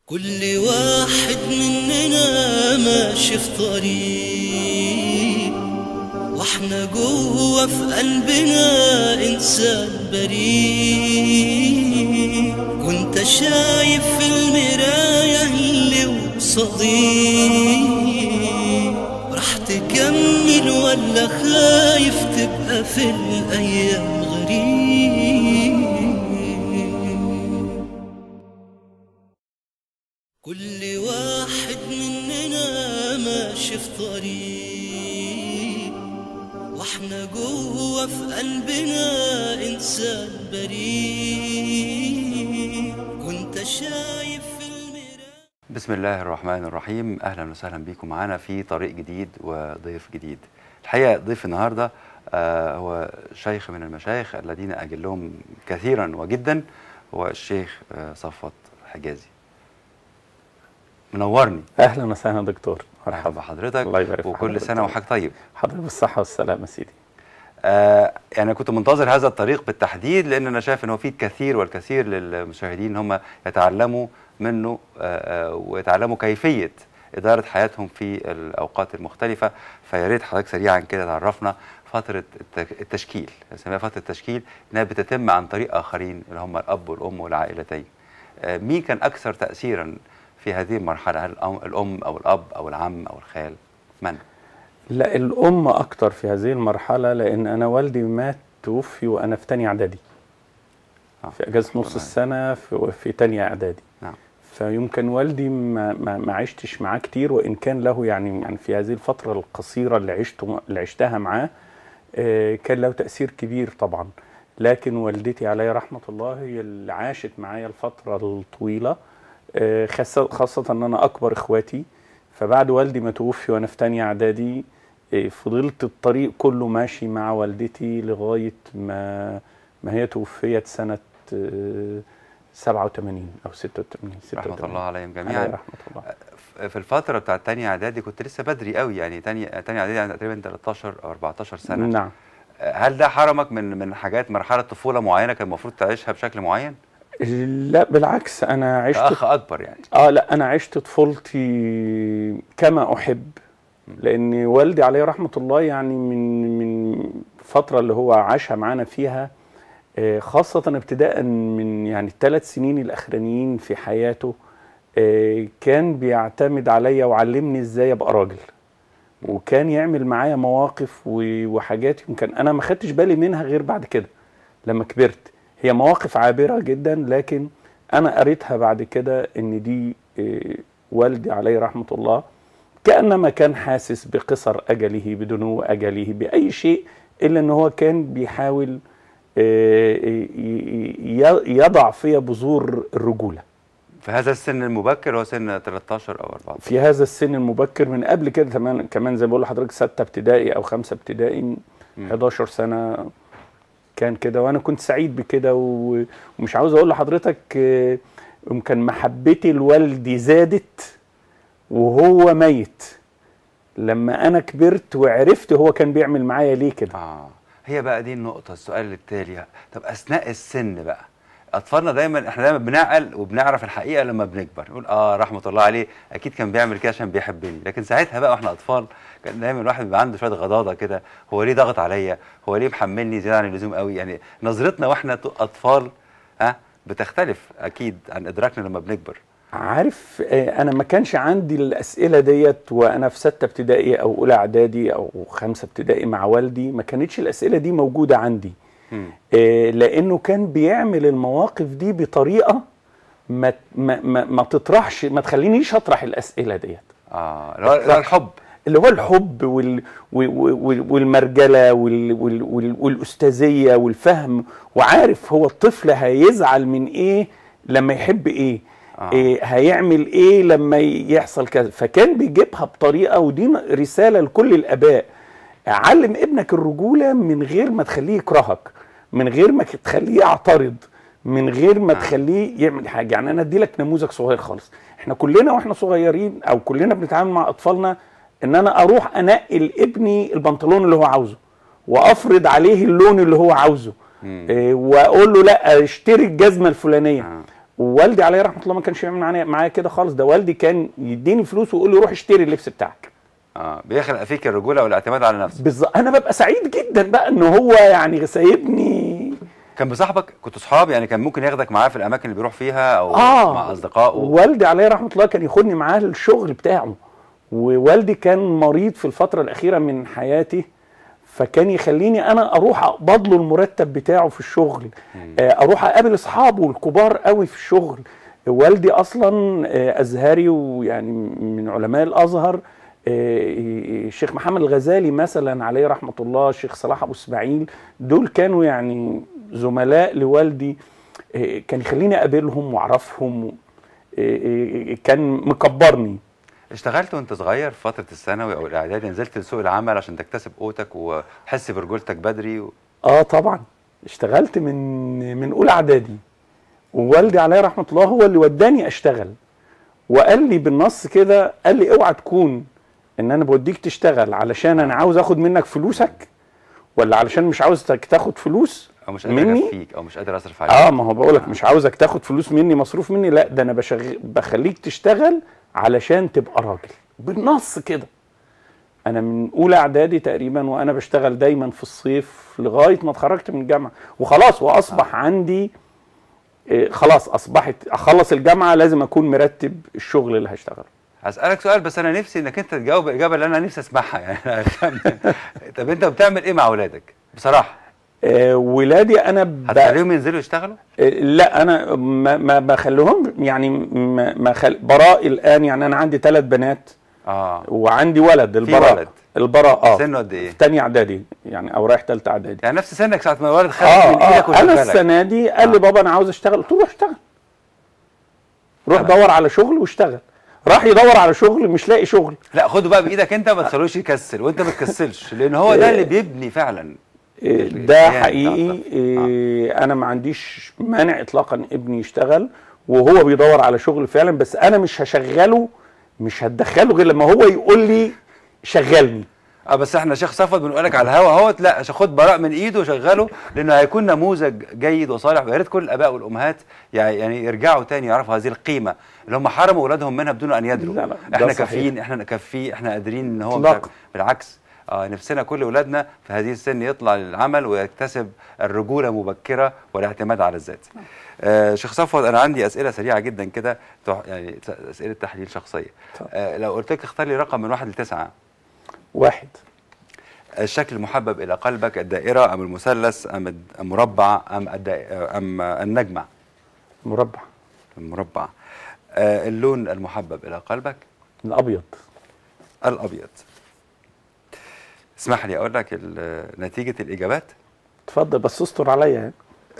كل واحد مننا ماشي في طريق واحنا جوه في قلبنا انسان بريء وانت شايف في المراية اللي وصديق راح تكمل ولا خايف تبقى في الايام غريب كل واحد مننا ماشي في طريق واحنا جوه في قلبنا انسان بريء وانت شايف في المراية بسم الله الرحمن الرحيم اهلا وسهلا بكم معانا في طريق جديد وضيف جديد الحقيقه ضيف النهارده آه هو شيخ من المشايخ الذين اجلهم كثيرا وجدا هو الشيخ آه صفوت حجازي منورني اهلا وسهلا دكتور مرحبا بحضرتك الله يبارك في وكل حضرتك. سنه وحضرتك طيب حضرتك بالصحه والسلامه يا سيدي آه يعني كنت منتظر هذا الطريق بالتحديد لان انا شايف انه هو فيه الكثير والكثير للمشاهدين ان هم يتعلموا منه آه آه ويتعلموا كيفيه اداره حياتهم في الاوقات المختلفه فيا ريت حضرتك سريعا كده تعرفنا فتره الت- التشكيل نسميها فتره التشكيل انها بتتم عن طريق اخرين اللي هم الاب والام والعائلتين آه مين كان اكثر تاثيرا في هذه المرحله هل الأم- الام او الاب او العم او الخال من لا الام اكتر في هذه المرحله لان انا والدي مات توفي وانا في تانية اعدادي آه، في اجازه تمام. نص السنه في, في تانية اعدادي نعم فيمكن والدي ما, ما, ما عشتش معاه كتير وان كان له يعني يعني في هذه الفتره القصيره اللي عشته اللي عشتها معاه آه، كان له تاثير كبير طبعا لكن والدتي عليها رحمه الله هي اللي عاشت معايا الفتره الطويله آه، خاصه خاصه ان انا اكبر اخواتي فبعد والدي ما توفي وانا في تانية اعدادي آه، فضلت الطريق كله ماشي مع والدتي لغايه ما ما هي توفيت سنه آه، 87 او 86 86 رحمه الله عليهم عليها جميعا رحمه الله في الفترة بتاعت تانية إعدادي كنت لسه بدري قوي يعني تانية تانية إعدادي يعني تقريبا 13 أو 14 سنة نعم هل ده حرمك من من حاجات مرحلة طفولة معينة كان المفروض تعيشها بشكل معين؟ لا بالعكس انا عشت كأخ أكبر يعني اه لا انا عشت طفولتي كما احب لان والدي عليه رحمه الله يعني من من الفتره اللي هو عاشها معانا فيها آه، خاصه ابتداء من يعني الثلاث سنين الاخرانيين في حياته آه، كان بيعتمد عليا وعلمني ازاي ابقى راجل وكان يعمل معايا مواقف و- وحاجات يمكن انا ما خدتش بالي منها غير بعد كده لما كبرت هي مواقف عابره جدا لكن انا قريتها بعد كده ان دي آه، والدي عليه رحمه الله كانما كان حاسس بقصر اجله بدنو اجله باي شيء الا ان هو كان بيحاول آه، ي- ي- يضع فيا بذور الرجوله في هذا السن المبكر هو سن 13 أو 14 في هذا السن المبكر من قبل كده كمان كمان زي ما بقول لحضرتك سته ابتدائي او خمسه ابتدائي مم. 11 سنه كان كده وانا كنت سعيد بكده و- ومش عاوز اقول لحضرتك آه، يمكن محبتي لوالدي زادت وهو ميت لما انا كبرت وعرفت هو كان بيعمل معايا ليه كده آه هي بقى دي النقطة السؤال التالي طب أثناء السن بقى أطفالنا دايما إحنا دايما بنعقل وبنعرف الحقيقة لما بنكبر نقول آه رحمة الله عليه أكيد كان بيعمل كده عشان بيحبني لكن ساعتها بقى وإحنا أطفال كان دايما الواحد بيبقى عنده شوية غضاضة كده هو ليه ضغط عليا هو ليه محملني زيادة عن اللزوم قوي يعني نظرتنا وإحنا ط- أطفال ها بتختلف أكيد عن إدراكنا لما بنكبر عارف آه، انا ما كانش عندي الاسئله ديت وانا في سته ابتدائي او اولى اعدادي او خمسه ابتدائي مع والدي ما كانتش الاسئله دي موجوده عندي مم. آه، لانه كان بيعمل المواقف دي بطريقه ما ما ما, ما تطرحش ما تخلينيش اطرح الاسئله ديت آه اللي هو- اللي هو الحب اللي هو الحب وال وال- وال- والمرجله وال وال وال والاستاذيه والفهم وعارف هو الطفل هيزعل من ايه لما يحب ايه آه. إيه هيعمل ايه لما يحصل كذا فكان بيجيبها بطريقه ودي رساله لكل الاباء علم ابنك الرجوله من غير ما تخليه يكرهك من غير ما تخليه يعترض من غير ما آه. تخليه يعمل حاجه يعني انا ادي لك نموذج صغير خالص احنا كلنا واحنا صغيرين او كلنا بنتعامل مع اطفالنا ان انا اروح انقي لابني البنطلون اللي هو عاوزه وافرض عليه اللون اللي هو عاوزه مم. إيه واقول له لا اشتري الجزمه الفلانيه آه. ووالدي عليه رحمه الله ما كانش يعمل معايا معايا كده خالص ده والدي كان يديني فلوس ويقول لي روح اشتري اللبس بتاعك اه بيخلق فيك الرجوله والاعتماد على النفس بالظبط انا ببقى سعيد جدا بقى ان هو يعني سايبني كان بصاحبك كنتوا صحاب يعني كان ممكن ياخدك معاه في الاماكن اللي بيروح فيها او آه. مع اصدقائه والدي عليه رحمه الله كان ياخدني معاه الشغل بتاعه ووالدي كان مريض في الفتره الاخيره من حياتي فكان يخليني انا اروح اقبض له المرتب بتاعه في الشغل آه، اروح اقابل اصحابه الكبار قوي في الشغل والدي اصلا آه، ازهري ويعني من علماء الازهر آه، الشيخ محمد الغزالي مثلا عليه رحمه الله الشيخ صلاح ابو اسماعيل دول كانوا يعني زملاء لوالدي آه، كان يخليني اقابلهم واعرفهم آه، آه، كان مكبرني اشتغلت وانت صغير في فتره الثانوي او الاعدادي نزلت لسوق العمل عشان تكتسب قوتك وتحس برجولتك بدري و... اه طبعا اشتغلت من من اولى اعدادي ووالدي عليه رحمه الله هو اللي وداني اشتغل وقال لي بالنص كده قال لي اوعى تكون ان انا بوديك تشتغل علشان انا عاوز اخد منك فلوسك ولا علشان مش عاوزك تاخد فلوس او مش قادر مني؟ اكفيك او مش قادر اصرف عليك اه ما هو بقولك مش عاوزك تاخد فلوس مني مصروف مني لا ده انا بشغل بخليك تشتغل علشان تبقى راجل بالنص كده انا من اولى اعدادي تقريبا وانا بشتغل دايما في الصيف لغايه ما اتخرجت من الجامعه وخلاص واصبح عندي إيه، خلاص اصبحت اخلص الجامعه لازم اكون مرتب الشغل اللي هشتغله هسألك سؤال بس أنا نفسي إنك أنت تجاوب الإجابة اللي أنا نفسي أسمعها يعني عشان- طب أنت بتعمل إيه مع أولادك؟ بصراحة آه، ولادي انا ب... هتخليهم ينزلوا يشتغلوا؟ آه، لا انا ما ما بخليهم يعني ما ما خل... براء الان يعني انا عندي ثلاث بنات آه وعندي ولد البراء ولد. البراء اه سنه قد إيه؟ في تانية اعدادي يعني او رايح تالتة اعدادي يعني نفس سنك ساعة ما الولد خد اه من إيدك اه انا وشغلك السنه دي قال لي آه. بابا انا عاوز اشتغل قلت له روح اشتغل روح تمام. دور على شغل واشتغل راح يدور على شغل مش لاقي شغل لا خده بقى بإيدك أنت ما تخلوش يكسل وأنت ما تكسلش لأن هو ده اللي بيبني فعلا إيه، ال- ده الكيان حقيقي بتاعتك. إيه، انا ما عنديش مانع اطلاقا ابني يشتغل وهو بيدور على شغل فعلا بس انا مش هشغله مش هتدخله غير لما هو يقول لي شغلني اه بس احنا شيخ صفوت بنقول لك على الهوا اهوت لا خد براء من ايده وشغله لانه هيكون نموذج جيد وصالح ويا ريت كل الاباء والامهات يعني يعني يرجعوا تاني يعرفوا هذه القيمه اللي هم حرموا اولادهم منها بدون ان يدروا لا، لا، ده احنا صحيح. كافيين احنا كافيين احنا قادرين ان هو إطلاقاً. بالعكس اه نفسنا كل اولادنا في هذه السن يطلع للعمل ويكتسب الرجوله مبكره والاعتماد على الذات. آه شيخ صفوت انا عندي اسئله سريعه جدا كده تح- يعني اسئله تحليل شخصيه. اتفضل. آه لو قلت لك اختار لي رقم من واحد لتسعه واحد الشكل المحبب الى قلبك الدائره ام المثلث ام الد- المربع ام الدائرة ام النجمه مربع المربع آه اللون المحبب الى قلبك الابيض الابيض اسمح لي اقول لك ال- نتيجه الاجابات اتفضل بس استر عليا يعني.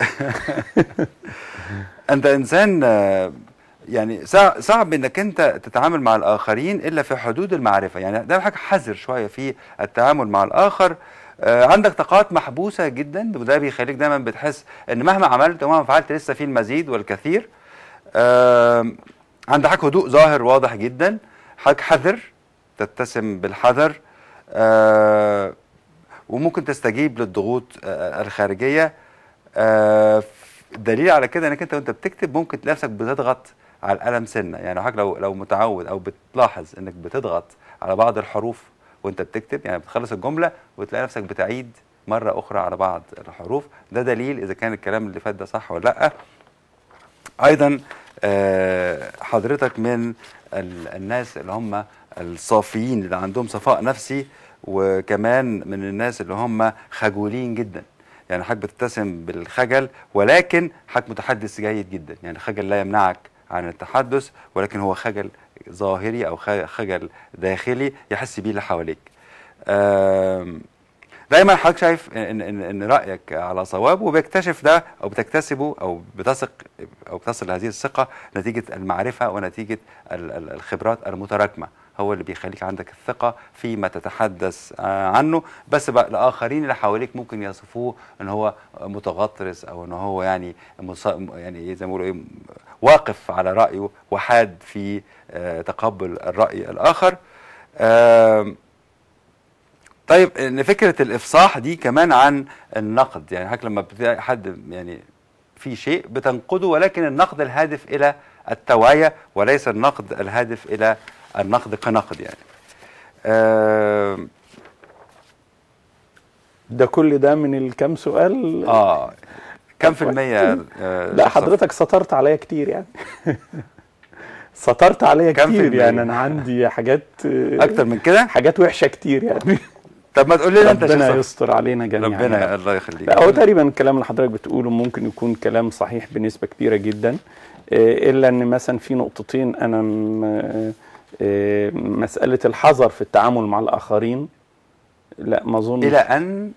انت انسان آه، يعني صع- صعب انك انت تتعامل مع الاخرين الا في حدود المعرفه يعني ده حاجه حذر شويه في التعامل مع الاخر آه، عندك طاقات محبوسه جدا وده بيخليك دايما بتحس ان مهما عملت ومهما فعلت لسه في المزيد والكثير آم، عندك هدوء ظاهر واضح جدا حضرتك حذر تتسم بالحذر آه، وممكن تستجيب للضغوط آه، الخارجيه آه، دليل على كده انك انت وانت بتكتب ممكن تلاقي نفسك بتضغط على القلم سنه يعني حضرتك لو لو متعود او بتلاحظ انك بتضغط على بعض الحروف وانت بتكتب يعني بتخلص الجمله وتلاقي نفسك بتعيد مره اخرى على بعض الحروف ده دليل اذا كان الكلام اللي فات ده صح ولا لا ايضا آه، حضرتك من ال- الناس اللي هم الصافيين اللي عندهم صفاء نفسي وكمان من الناس اللي هم خجولين جدا يعني حضرتك بتتسم بالخجل ولكن حضرتك متحدث جيد جدا يعني الخجل لا يمنعك عن التحدث ولكن هو خجل ظاهري او خ- خجل داخلي يحس بيه اللي حواليك آم، دايما حضرتك شايف ان ان ان رايك على صواب وبيكتشف ده او بتكتسبه او بتثق او بتصل لهذه الثقه نتيجه المعرفه ونتيجه ال- ال- الخبرات المتراكمه هو اللي بيخليك عندك الثقه فيما تتحدث آه، عنه بس بقى الاخرين اللي حواليك ممكن يصفوه ان هو متغطرس او ان هو يعني مص... يعني إيه زي ما بيقولوا ايه واقف على رايه وحاد في آه، تقبل الراي الاخر آم، طيب ان فكره الافصاح دي كمان عن النقد يعني حضرتك لما بتلاقي حد يعني في شيء بتنقده ولكن النقد الهادف الى التوعيه وليس النقد الهادف الى النقد كنقد يعني. آه ده كل ده من الكام سؤال اه كم في المية آه لا شخص- حضرتك سطرت عليا كتير يعني سطرت عليا كام في كتير المية؟ يعني انا عندي حاجات اكتر من كده حاجات وحشه كتير يعني طب ما تقول لنا انت ربنا شخص يستر علينا جميعا ربنا الله يخليك لا هو تقريبا الكلام اللي حضرتك بتقوله ممكن يكون كلام صحيح بنسبة كبيرة جدا آه، إلا أن مثلا في نقطتين أنا م- آه، آه، مسألة الحذر في التعامل مع الآخرين لا ما أظنش الى ان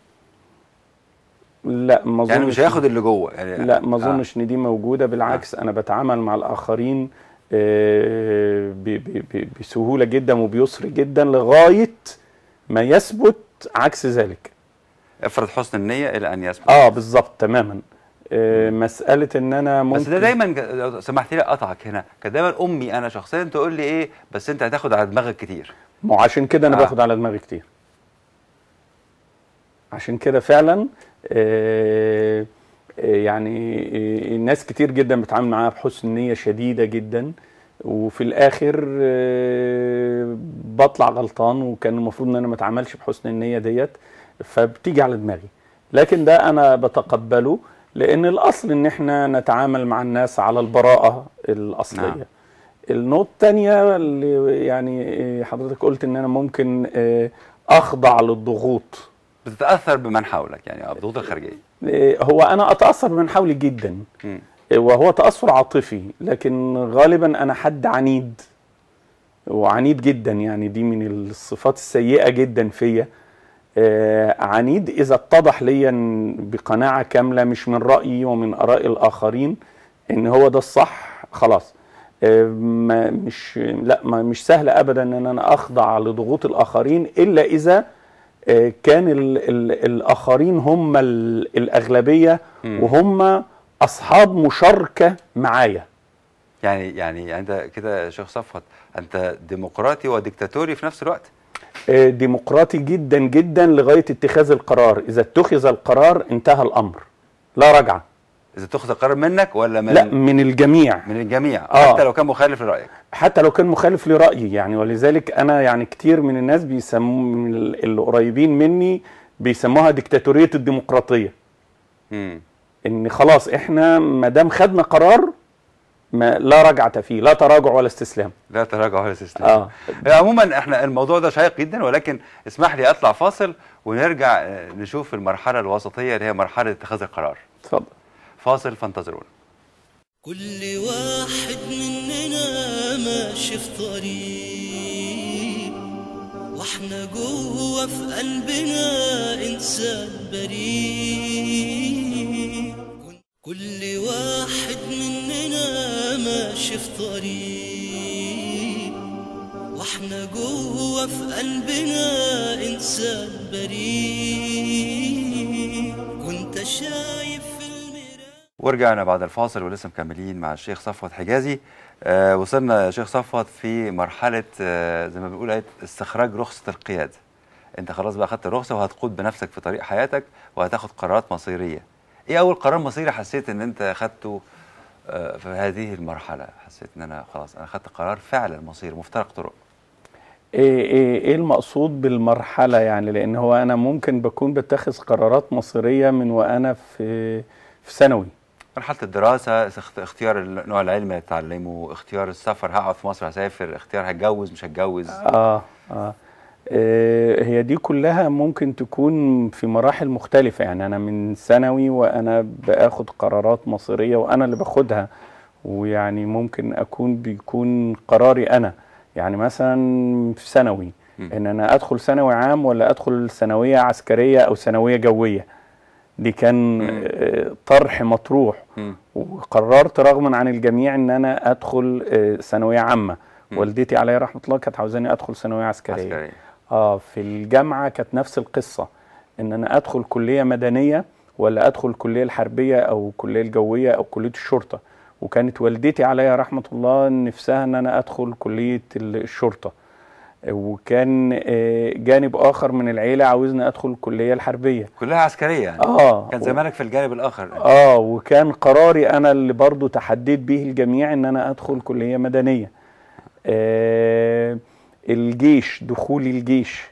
لا ما أظنش يعني مش هياخد اللي جوه يعني لا ما آه. أظنش إن دي موجودة بالعكس أنا بتعامل مع الآخرين آه، ب- ب- ب- بسهولة جدا وبيسر جدا لغاية ما يثبت عكس ذلك افرض حسن النيه الى ان يثبت اه بالظبط تماما آه مساله ان انا ممكن بس ده دايما ج- لو سمحت لي اقطعك هنا كان دايما امي انا شخصيا تقول لي ايه بس انت هتاخد على دماغك كتير ما هو عشان كده انا آه. باخد على دماغي كتير عشان كده فعلا آه آه، يعني آه، الناس كتير جدا بتعامل معاها بحسن نيه شديده جدا وفي الاخر آه، بطلع غلطان وكان المفروض ان انا ما اتعاملش بحسن النيه ديت فبتيجي على دماغي لكن ده انا بتقبله لان الاصل ان احنا نتعامل مع الناس على البراءه الاصليه نعم. نعم. النقطة الثانية اللي يعني إيه، حضرتك قلت ان انا ممكن آه، اخضع للضغوط بتتاثر بمن حولك يعني آه، الضغوط الخارجيه إيه، هو انا اتاثر بمن حولي جدا مم. إيه، وهو تاثر عاطفي لكن غالبا انا حد عنيد وعنيد جدا يعني دي من الصفات السيئه جدا فيا آه، عنيد اذا اتضح ليا إن بقناعه كامله مش من رايي ومن اراء الاخرين ان هو ده الصح خلاص آه، ما مش لا ما مش سهل ابدا ان انا اخضع لضغوط الاخرين الا اذا آه، كان ال ال الاخرين هم ال الاغلبيه مم. وهم اصحاب مشاركه معايا يعني يعني انت كده يا شيخ صفوت انت ديمقراطي وديكتاتوري في نفس الوقت آه، ديمقراطي جدا جدا لغايه اتخاذ القرار اذا اتخذ القرار انتهى الامر لا رجعه اذا تاخذ القرار منك ولا من لا من الجميع من الجميع آه. حتى لو كان مخالف لرايك حتى لو كان مخالف لرايي يعني ولذلك انا يعني كتير من الناس بيسموا من ال- اللي قريبين مني بيسموها ديكتاتوريه الديمقراطيه مم. ان خلاص احنا ما دام خدنا قرار ما لا رجعه فيه لا تراجع ولا استسلام لا تراجع ولا استسلام اه عموما احنا الموضوع ده شيق جدا ولكن اسمح لي اطلع فاصل ونرجع آه، نشوف المرحله الوسطيه اللي هي مرحله اتخاذ القرار اتفضل فاصل فانتظرونا كل واحد مننا ماشي في طريق واحنا جوه في قلبنا انسان بريء كل واحد مننا ماشي في طريق واحنا جوه في قلبنا انسان بريء وانت شايف في المراية ورجعنا بعد الفاصل ولسه مكملين مع الشيخ صفوت حجازي آه وصلنا يا شيخ صفوت في مرحله آه زي ما بنقول إيه، استخراج رخصه القياده انت خلاص بقى خدت الرخصه وهتقود بنفسك في طريق حياتك وهتاخد قرارات مصيريه ايه اول قرار مصيري حسيت ان انت خدته آه في هذه المرحله حسيت ان انا خلاص انا خدت قرار فعلا مصير مفترق طرق ايه ايه ايه المقصود بالمرحله يعني لان هو انا ممكن بكون بتخذ قرارات مصيريه من وانا في في ثانوي مرحله الدراسه اخت- اختيار النوع العلمي اللي هتتعلمه اختيار السفر هقعد في مصر هسافر اختيار هتجوز مش هتجوز آه, آه. آه هي دي كلها ممكن تكون في مراحل مختلفة يعني أنا من ثانوي وأنا باخد قرارات مصيرية وأنا اللي باخدها ويعني ممكن أكون بيكون قراري أنا يعني مثلا في ثانوي مم. إن أنا أدخل ثانوي عام ولا أدخل ثانوية عسكرية أو ثانوية جوية دي كان مم. آه، طرح مطروح مم. وقررت رغما عن الجميع ان انا ادخل آه، ثانويه عامه مم. والدتي عليها رحمه الله كانت عاوزاني ادخل ثانويه عسكريه عسكرية اه في الجامعه كانت نفس القصه ان انا ادخل كليه مدنيه ولا ادخل الكليه الحربيه او الكليه الجويه او كليه الشرطه وكانت والدتي عليها رحمه الله نفسها ان انا ادخل كليه ال- الشرطه وكان آه، جانب اخر من العيله عاوزني ادخل الكليه الحربيه كلها عسكريه يعني اه كان زمانك في الجانب الاخر اه وكان قراري انا اللي برضو تحديت به الجميع ان انا ادخل كليه مدنيه آه الجيش دخولي الجيش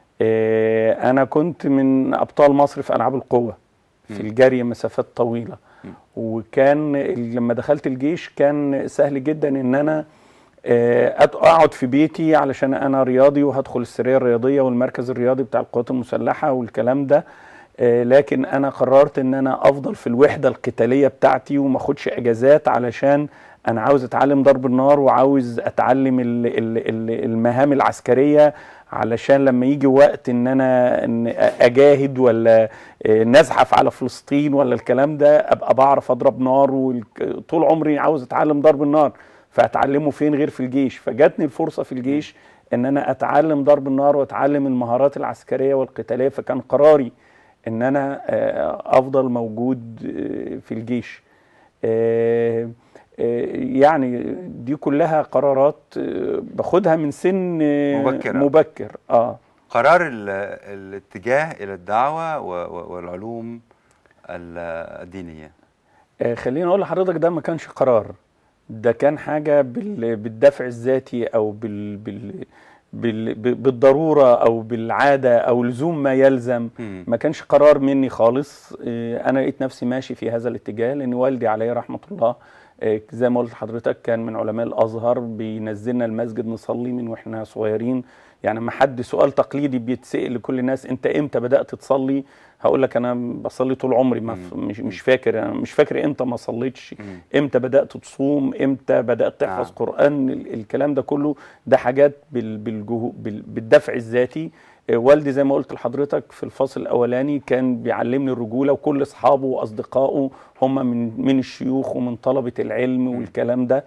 آه انا كنت من ابطال مصر في العاب القوه في مم. الجري مسافات طويله مم. وكان لما دخلت الجيش كان سهل جدا ان انا آه، أت- اقعد في بيتي علشان انا رياضي وهدخل السريه الرياضيه والمركز الرياضي بتاع القوات المسلحه والكلام ده آه، لكن انا قررت ان انا افضل في الوحده القتاليه بتاعتي وما اخدش اجازات علشان انا عاوز اتعلم ضرب النار وعاوز اتعلم ال- ال- ال- المهام العسكريه علشان لما يجي وقت ان انا إن اجاهد ولا آه، نزحف على فلسطين ولا الكلام ده ابقى بعرف اضرب نار والك- طول عمري عاوز اتعلم ضرب النار فاتعلمه فين غير في الجيش فجاتني الفرصه في الجيش ان انا اتعلم ضرب النار واتعلم المهارات العسكريه والقتاليه فكان قراري ان انا آه، افضل موجود آه، في الجيش آه، آه، يعني دي كلها قرارات آه، باخدها من سن آه، مبكرة. مبكر اه قرار ال- الاتجاه الى الدعوه و- و- والعلوم ال- الدينيه آه، خليني اقول لحضرتك ده ما كانش قرار ده كان حاجه بال- بالدفع الذاتي او بال بال بال ب- بالضروره او بالعاده او لزوم ما يلزم مم. ما كانش قرار مني خالص آه، انا لقيت نفسي ماشي في هذا الاتجاه لان والدي عليه رحمه الله آه، زي ما قلت لحضرتك كان من علماء الازهر بينزلنا المسجد نصلي من واحنا صغيرين يعني ما حد سؤال تقليدي بيتسال لكل الناس انت امتى بدات تصلي هقول لك انا بصلي طول عمري ما ف- مم. مش مش فاكر انا مش فاكر امتى ما صليتش مم. امتى بدات تصوم امتى بدات تحفظ نعم. قران ال- الكلام ده كله ده حاجات بال بالجهو بال بالدفع الذاتي آه، والدي زي ما قلت لحضرتك في الفصل الاولاني كان بيعلمني الرجوله وكل اصحابه واصدقائه هم من من الشيوخ ومن طلبه العلم والكلام ده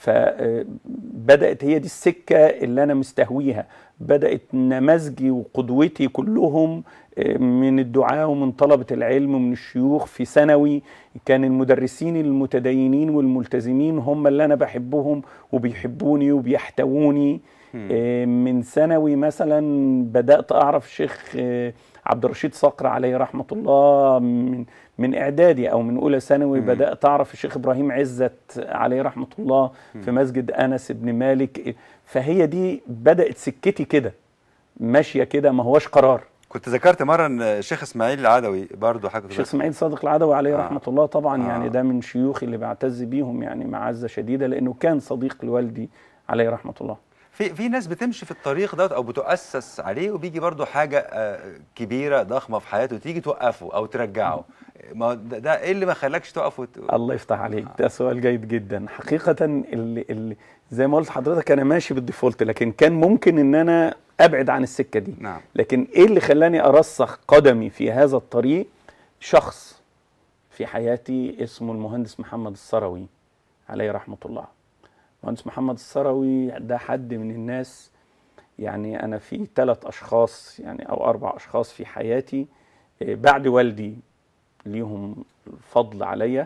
فبدات هي دي السكه اللي انا مستهويها بدات نماذجي وقدوتي كلهم آه، من الدعاة ومن طلبة العلم ومن الشيوخ في ثانوي كان المدرسين المتدينين والملتزمين هم اللي أنا بحبهم وبيحبوني وبيحتووني مم. آه، من ثانوي مثلا بدأت أعرف الشيخ آه، عبد الرشيد صقر عليه رحمة الله من من إعدادي أو من أولى ثانوي مم. بدأت أعرف الشيخ إبراهيم عزت عليه رحمة الله في مسجد أنس بن مالك فهي دي بدأت سكتي كده ماشية كده ما هوش قرار كنت ذكرت مره ان الشيخ اسماعيل العدوي برضه حاجه الشيخ اسماعيل صادق العدوي عليه آه. رحمه الله طبعا آه. يعني ده من شيوخي اللي بعتز بيهم يعني معزه شديده لانه كان صديق لوالدي عليه رحمه الله في في ناس بتمشي في الطريق دوت او بتؤسس عليه وبيجي برضه حاجه آه، كبيره ضخمه في حياته تيجي توقفه او ترجعه ما هو ده, ده ايه اللي ما خلاكش تقف وت... الله يفتح عليك ده سؤال جيد جدا حقيقه اللي, اللي زي ما قلت لحضرتك انا ماشي بالديفولت لكن كان ممكن ان انا ابعد عن السكه دي نعم لكن ايه اللي خلاني ارسخ قدمي في هذا الطريق شخص في حياتي اسمه المهندس محمد الثروي عليه رحمه الله المهندس محمد الثروي ده حد من الناس يعني انا في ثلاث اشخاص يعني او اربع اشخاص في حياتي آه، بعد والدي ليهم الفضل عليا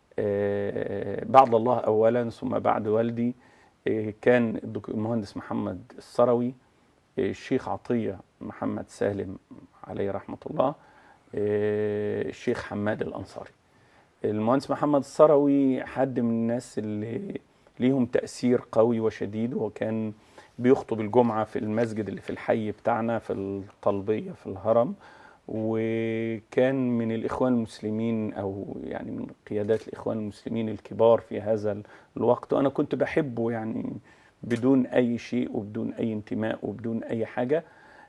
آه، بعد الله اولا ثم بعد والدي آه، كان الدك- المهندس محمد الثروي آه، الشيخ عطيه محمد سالم عليه رحمه الله آه، الشيخ حماد الانصاري المهندس محمد الثروي حد من الناس اللي ليهم تأثير قوي وشديد وكان بيخطب الجمعة في المسجد اللي في الحي بتاعنا في الطلبية في الهرم وكان من الإخوان المسلمين أو يعني من قيادات الإخوان المسلمين الكبار في هذا الوقت وأنا كنت بحبه يعني بدون أي شيء وبدون أي انتماء وبدون أي حاجة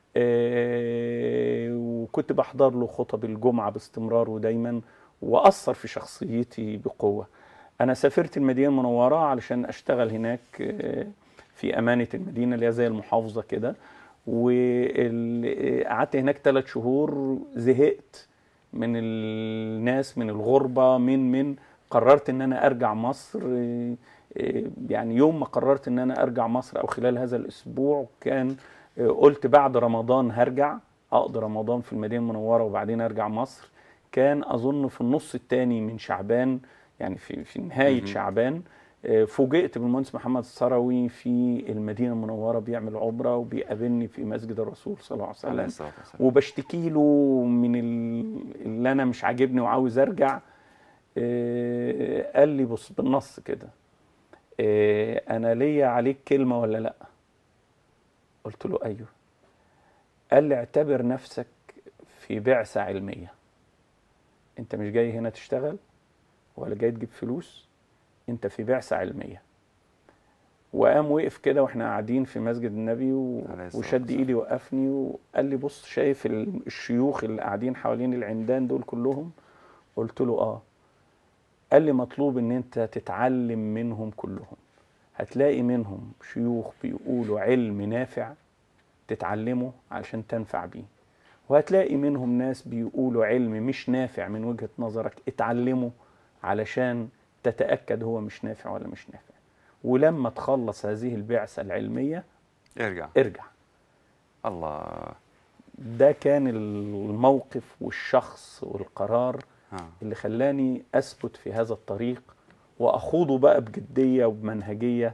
آه، وكنت بحضر له خطب الجمعة باستمرار ودايما وأثر في شخصيتي بقوة أنا سافرت المدينة المنورة علشان أشتغل هناك آه، في أمانة المدينة اللي هي زي المحافظة كده وقعدت هناك ثلاث شهور زهقت من الناس من الغربة من من قررت ان انا ارجع مصر آه، آه، يعني يوم ما قررت ان انا ارجع مصر او خلال هذا الاسبوع كان آه، قلت بعد رمضان هرجع اقضي رمضان في المدينة المنورة وبعدين ارجع مصر كان اظن في النص الثاني من شعبان يعني في في نهاية مهم. شعبان آه، فوجئت بالمهندس محمد الثروي في المدينه المنوره بيعمل عمره وبيقابلني في مسجد الرسول صلى الله عليه عليه وسلم الصلاه والسلام وبشتكي له من ال- اللي انا مش عاجبني وعاوز ارجع آه، قال لي بص بالنص كده آه، انا ليا عليك كلمه ولا لا قلت له ايوه قال لي اعتبر نفسك في بعثه علميه انت مش جاي هنا تشتغل ولا جاي تجيب فلوس انت في بعثه علميه وقام وقف كده واحنا قاعدين في مسجد النبي و... عليه الصلاة وشد والسلام. ايدي وقفني وقال لي بص شايف ال- الشيوخ اللي قاعدين حوالين العمدان دول كلهم قلت له اه قال لي مطلوب ان انت تتعلم منهم كلهم هتلاقي منهم شيوخ بيقولوا علم نافع تتعلمه علشان تنفع بيه وهتلاقي منهم ناس بيقولوا علم مش نافع من وجهة نظرك اتعلمه علشان تتأكد هو مش نافع ولا مش نافع ولما تخلص هذه البعثة العلمية ارجع ارجع الله ده كان الموقف والشخص والقرار ها. اللي خلاني أثبت في هذا الطريق وأخوضه بقى بجدية وبمنهجية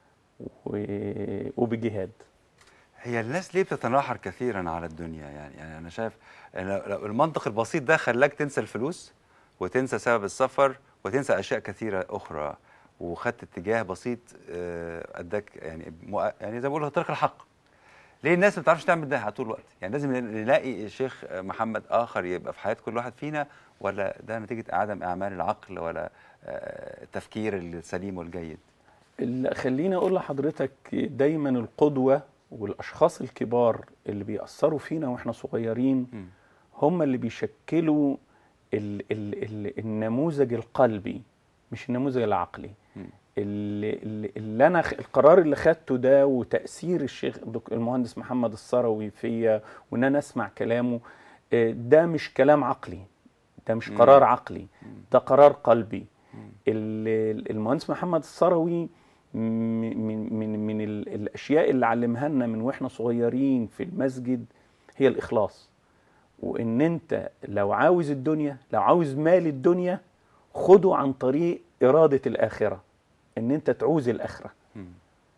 و- وبجهاد هي الناس ليه بتتناحر كثيرا على الدنيا يعني يعني انا شايف إن لو لو المنطق البسيط ده خلاك تنسى الفلوس وتنسى سبب السفر وتنسى اشياء كثيره اخرى وخدت اتجاه بسيط آه، اداك يعني مؤ- يعني زي ما بقولوا طريق الحق ليه الناس ما بتعرفش تعمل ده على طول الوقت يعني لازم نلاقي الشيخ محمد اخر يبقى في حياه كل واحد فينا ولا ده نتيجه عدم اعمال العقل ولا آه، التفكير السليم والجيد اللي خليني اقول لحضرتك دايما القدوه والاشخاص الكبار اللي بيأثروا فينا واحنا صغيرين مم. هم اللي بيشكلوا ال ال ال النموذج القلبي مش النموذج العقلي مم. اللي, اللي, اللي انا خ- القرار اللي خدته ده وتاثير الشيخ الدك- المهندس محمد الثروي فيا وان انا اسمع كلامه آه، ده مش كلام عقلي ده مش مم. قرار عقلي مم. ده قرار قلبي مم. ال- المهندس محمد الثروي م- من من من ال- الاشياء اللي علمها لنا من واحنا صغيرين في المسجد هي الاخلاص وان انت لو عاوز الدنيا لو عاوز مال الدنيا خده عن طريق اراده الاخره ان انت تعوز الاخره مم.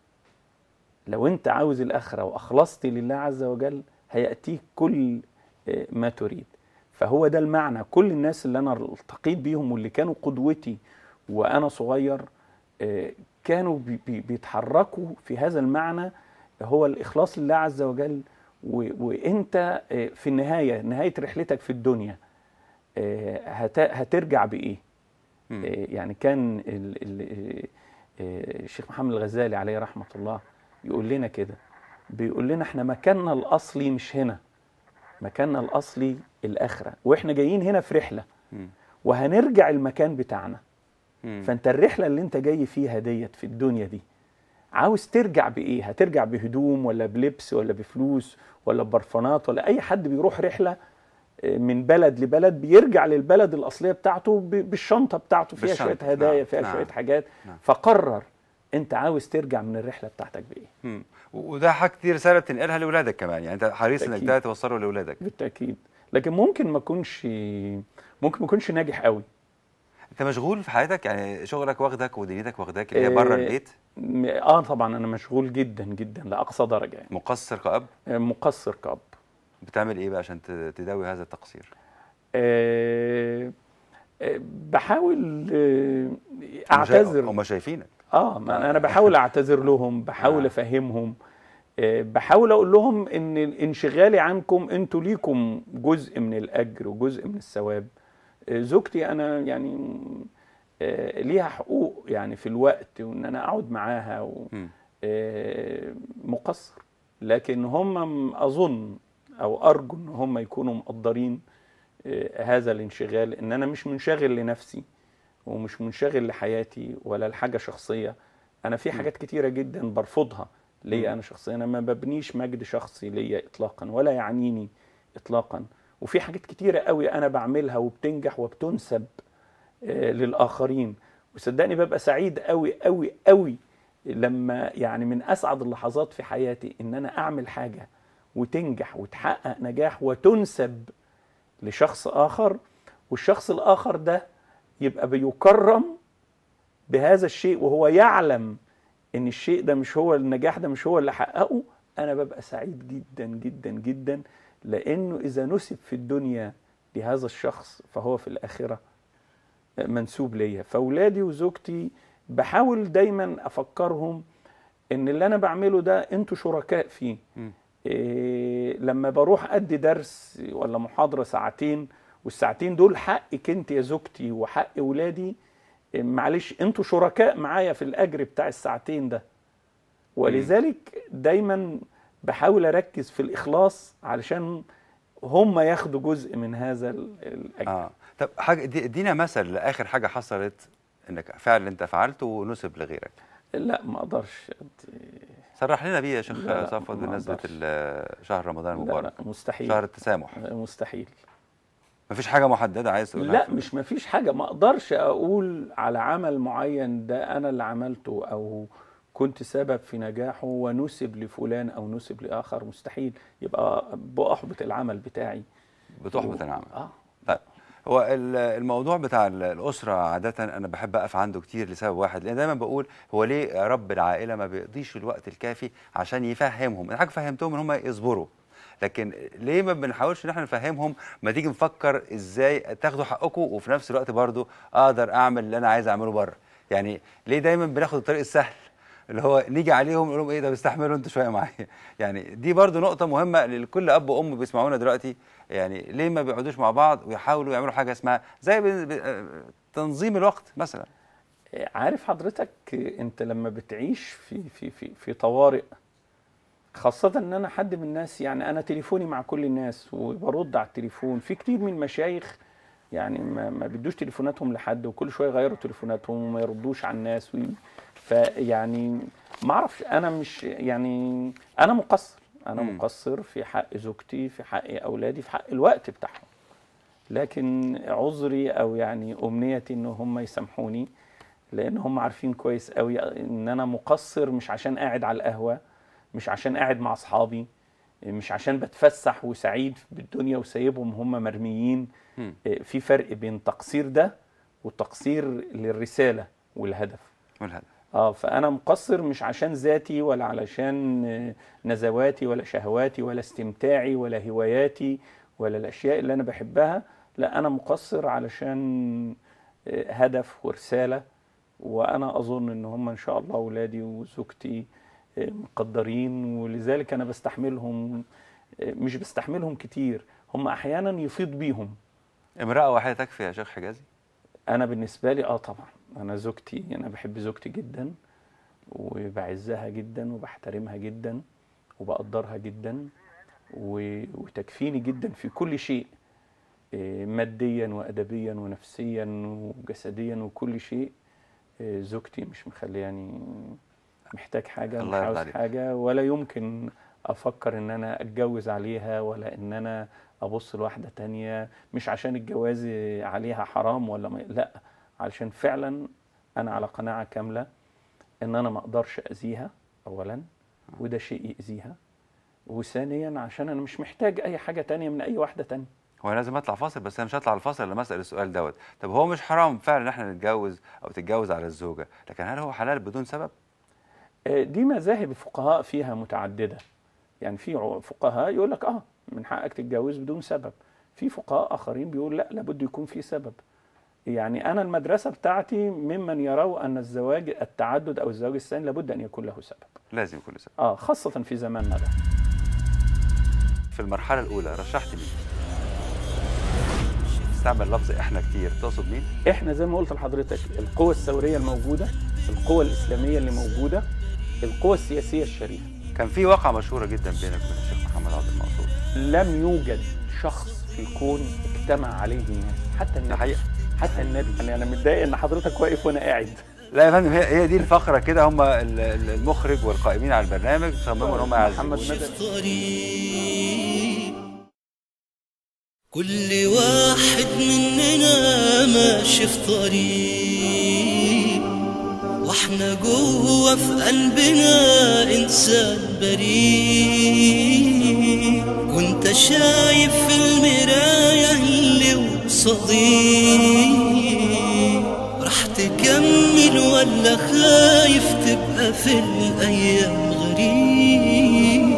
لو انت عاوز الاخره واخلصت لله عز وجل هياتيك كل آه، ما تريد فهو ده المعنى كل الناس اللي انا التقيت بيهم واللي كانوا قدوتي وانا صغير آه، كانوا بي- بي- بيتحركوا في هذا المعنى هو الاخلاص لله عز وجل و- وانت آه، في النهايه نهايه رحلتك في الدنيا آه، هت- هترجع بايه مم. آه، يعني كان ال- ال- آه، الشيخ محمد الغزالي عليه رحمة الله يقول لنا كده بيقول لنا احنا مكاننا الأصلي مش هنا مكاننا الأصلي الآخرة وإحنا جايين هنا في رحلة مم. وهنرجع المكان بتاعنا مم. فأنت الرحلة اللي أنت جاي فيها ديت في الدنيا دي عاوز ترجع بإيه هترجع بهدوم ولا بلبس ولا بفلوس ولا ببرفانات ولا أي حد بيروح رحلة آه، من بلد لبلد بيرجع للبلد الأصلية بتاعته ب- بالشنطة بتاعته فيها شوية بالشنطة، هدايا نعم، فيها نعم، شوية حاجات نعم. فقرر انت عاوز ترجع من الرحله بتاعتك بايه مم. و- وده حاجه كتير رساله بتنقلها لاولادك كمان يعني انت حريص انك أكيد. ده توصله لاولادك بالتاكيد لكن ممكن ما اكونش ممكن ما اكونش ناجح قوي انت مشغول في حياتك يعني شغلك واخدك ودنيتك واخداك اللي هي آه، بره البيت م- اه طبعا انا مشغول جدا جدا لاقصى درجه يعني مقصر كأب آه، مقصر كاب بتعمل ايه بقى عشان ت- تداوي هذا التقصير آه آه، بحاول آه، هم شا- اعتذر هم شايفينك اه ما انا بحاول اعتذر لهم بحاول آه. افهمهم آه، بحاول اقول لهم ان انشغالي عنكم انتوا ليكم جزء من الاجر وجزء من الثواب آه، زوجتي انا يعني آه، ليها حقوق يعني في الوقت وان انا اقعد معاها و مم. آه، مقصر لكن هم اظن او ارجو ان هم يكونوا مقدرين آه، هذا الانشغال ان انا مش منشغل لنفسي ومش منشغل لحياتي ولا لحاجه شخصيه انا في حاجات كتيره جدا برفضها ليا انا شخصيا انا ما ببنيش مجد شخصي ليا اطلاقا ولا يعنيني اطلاقا وفي حاجات كتيره قوي انا بعملها وبتنجح وبتنسب آه، للاخرين وصدقني ببقى سعيد قوي قوي قوي لما يعني من اسعد اللحظات في حياتي ان انا اعمل حاجه وتنجح وتحقق نجاح وتنسب لشخص اخر والشخص الاخر ده يبقى بيكرم بهذا الشيء وهو يعلم ان الشيء ده مش هو النجاح ده مش هو اللي حققه انا ببقى سعيد جدا جدا جدا لانه اذا نسب في الدنيا لهذا الشخص فهو في الاخره منسوب ليا فاولادي وزوجتي بحاول دايما افكرهم ان اللي انا بعمله ده انتوا شركاء فيه مم. إيه لما بروح ادي درس ولا محاضره ساعتين والساعتين دول حقك انت يا زوجتي وحق ولادي إيه معلش انتوا شركاء معايا في الاجر بتاع الساعتين ده ولذلك دايما بحاول اركز في الاخلاص علشان هم ياخدوا جزء من هذا ال- الاجر اه طب حاجه دي- ادينا مثل لاخر حاجه حصلت انك فعل انت فعلته ونسب لغيرك لا ما اقدرش صرح لنا بيه يا شيخ لا، لا، صفوت ما بمناسبه أقدرش. ال- شهر رمضان لا المبارك لا مستحيل شهر التسامح مستحيل مفيش حاجه محدده عايز تقولها لا مش ما فيش حاجة ما اقدرش اقول على عمل معين ده انا اللي عملته او كنت سبب في نجاحه ونسب لفلان او نسب لاخر مستحيل يبقى باحبط العمل بتاعي بتحبط العمل اه طيب هو ال- الموضوع بتاع ال- الأسرة عادة أنا بحب أقف عنده كتير لسبب واحد لأن دايما بقول هو ليه رب العائلة ما بيقضيش الوقت الكافي عشان يفهمهم أنا حاجة فهمتهم إن هم يصبروا لكن ليه ما بنحاولش ان احنا نفهمهم ما تيجي نفكر ازاي تاخدوا حقكم وفي نفس الوقت برضو اقدر اعمل اللي انا عايز اعمله بره يعني ليه دايما بناخد الطريق السهل اللي هو نيجي عليهم نقول لهم ايه ده بيستحملوا انتوا شويه معايا يعني دي برضو نقطه مهمه لكل اب وام بيسمعونا دلوقتي يعني ليه ما بيقعدوش مع بعض ويحاولوا يعملوا حاجه اسمها زي ب- ب- تنظيم الوقت مثلا عارف حضرتك انت لما بتعيش في في في في طوارئ خاصة ان انا حد من الناس يعني انا تليفوني مع كل الناس وبرد على التليفون في كتير من المشايخ يعني ما, ما بيدوش تليفوناتهم لحد وكل شوية يغيروا تليفوناتهم وما يردوش على الناس وي- فيعني ما اعرفش انا مش يعني انا مقصر انا مم. مقصر في حق زوجتي في حق اولادي في حق الوقت بتاعهم لكن عذري او يعني امنيتي ان هم يسامحوني لان هم عارفين كويس قوي ان انا مقصر مش عشان قاعد على القهوه مش عشان قاعد مع اصحابي مش عشان بتفسح وسعيد بالدنيا وسايبهم هم مرميين مم. في فرق بين تقصير ده وتقصير للرساله والهدف والهدف اه فانا مقصر مش عشان ذاتي ولا علشان آه، نزواتي ولا شهواتي ولا استمتاعي ولا هواياتي ولا الاشياء اللي انا بحبها لا انا مقصر علشان آه، هدف ورساله وانا اظن ان هم ان شاء الله اولادي وزوجتي آه، مقدرين ولذلك انا بستحملهم آه، مش بستحملهم كتير هم احيانا يفيض بيهم امراه واحده تكفي يا شيخ حجازي انا بالنسبه لي اه طبعا انا زوجتي انا بحب زوجتي جدا وبعزها جدا وبحترمها جدا وبقدرها جدا و- وتكفيني جدا في كل شيء إيه، ماديا وادبيا ونفسيا وجسديا وكل شيء إيه، زوجتي مش مخلياني محتاج حاجه الله مش يرضى عاوز عليك. حاجه ولا يمكن افكر ان انا اتجوز عليها ولا ان انا ابص لواحده تانية مش عشان الجواز عليها حرام ولا ما لا علشان فعلا انا على قناعه كامله ان انا ما اقدرش اذيها اولا وده شيء يأذيها وثانيا عشان انا مش محتاج اي حاجه تانية من اي واحده تانية هو أنا لازم اطلع فاصل بس انا مش هطلع الفاصل لما اسال السؤال دوت طب هو مش حرام فعلا ان احنا نتجوز او تتجوز على الزوجه لكن هل هو حلال بدون سبب آه، دي مذاهب الفقهاء فيها متعدده يعني في ع- فقهاء يقول لك اه من حقك تتجوز بدون سبب في فقهاء اخرين بيقول لا لابد يكون في سبب يعني انا المدرسه بتاعتي ممن يروا ان الزواج التعدد او الزواج الثاني لابد ان يكون له سبب لازم يكون له سبب اه خاصه في زماننا ده في المرحله الاولى رشحت مين استعمل لفظ احنا كتير تقصد مين احنا زي ما قلت لحضرتك القوى الثوريه الموجوده القوى الاسلاميه اللي موجوده القوى السياسيه الشريفه كان في واقعه مشهوره جدا بينك وبين الشيخ محمد عبد المنصور لم يوجد شخص في الكون اجتمع عليه الناس حتى ده النبي حقيقه حتى النبي يعني انا متضايق ان حضرتك واقف وانا قاعد لا يا فندم هي هي دي الفقره كده هم ال- ال- المخرج والقائمين على البرنامج صمموا ان هم محمد يعزموني مدني طريق كل واحد مننا ماشي في طريق واحنا جوه في قلبنا انسان بريء وانت شايف في المراية اللي وصديق راح تكمل ولا خايف تبقى في الأيام غريب